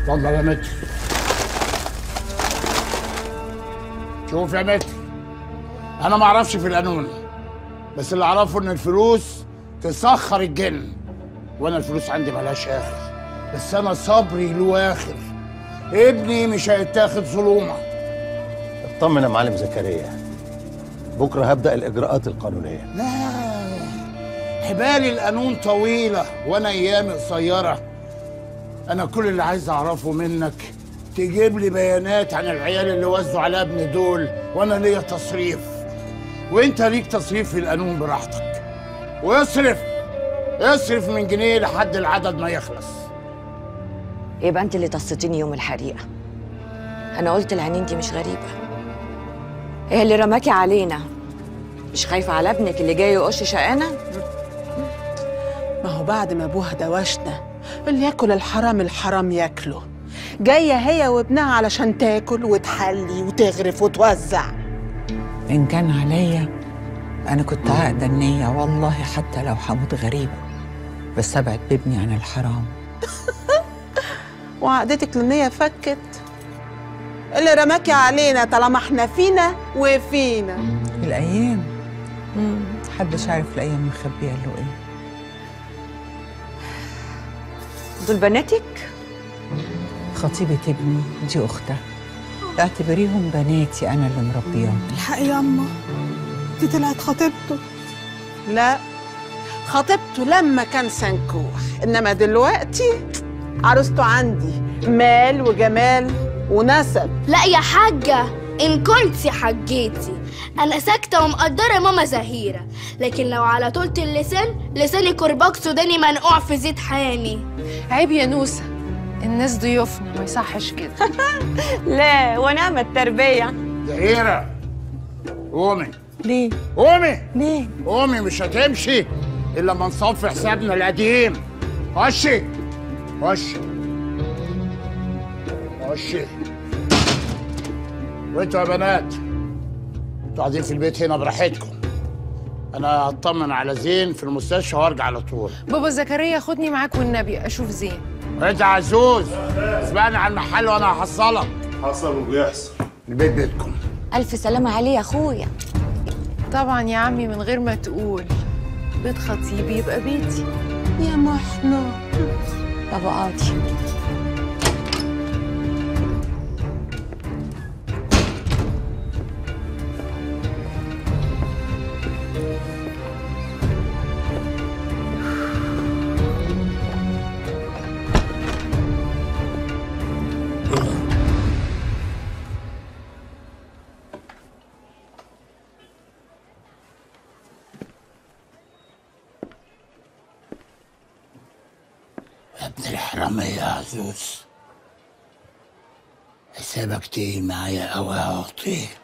اتفضل يا متر شوف يا متر انا ما اعرفش في القانون بس اللي اعرفه ان الفلوس تسخر الجن وانا الفلوس عندي ملهاش اخر بس انا صبري له اخر ابني مش هيتاخد ظلومه اطمن يا معلم زكريا بكره هبدا الاجراءات القانونيه لا حبال القانون طويلة وأنا أيامي قصيرة أنا كل اللي عايز أعرفه منك تجيب لي بيانات عن العيال اللي وزوا على ابني دول وأنا ليا تصريف وأنت ليك تصريف في القانون براحتك واصرف اصرف من جنيه لحد العدد ما يخلص يبقى انت اللي تصيتيني يوم الحريقه انا قلت العينين دي مش غريبه ايه اللي رماكي علينا مش خايفه على ابنك اللي جاي يقش شقانا ما هو بعد ما ابوها دوشنا اللي ياكل الحرام الحرام ياكله جايه هي وابنها علشان تاكل وتحلي وتغرف وتوزع إن كان عليا أنا كنت عاقدة النية والله حتى لو هموت غريبة بس أبعد بابني عن الحرام وعقدتك للنية فكت اللي رماكي علينا طالما احنا فينا وفينا الأيام محدش عارف الأيام مخبية له إيه دول بناتك خطيبة ابني دي أختها اعتبريهم بناتي أنا اللي مربياهم الحقي ياما دي طلعت خطيبته لا خطيبته لما كان سنكوح انما دلوقتي عروسته عندي مال وجمال ونسب لا يا حاجة إن كنتي حجيتي أنا ساكتة ومقدرة ماما زهيرة لكن لو على طولة اللسان لساني كرباج سوداني منقوع في زيت حامي عيب يا نوسة الناس ضيوفنا ما يصحش كده لا ونعم التربيه زهيرة قومي ليه؟ قومي ليه؟ قومي مش هتمشي إلا لما نصفي حسابنا القديم خشي خشي خشي وانتوا يا بنات انتوا قاعدين في البيت هنا براحتكم انا هطمن على زين في المستشفى وارجع على طول بابا زكريا خدني معاك والنبي اشوف زين وانت يا عزوز اسبقني على المحل وانا هحصلك حصل وبيحصل البيت بيتكم الف سلامه عليه يا اخويا طبعا يا عمي من غير ما تقول بيت خطيبي يبقى بيتي يا محنو طب اقعدي يا ابن الحرامية يا عزوز حسابك تقيل معايا قوي يا عطيه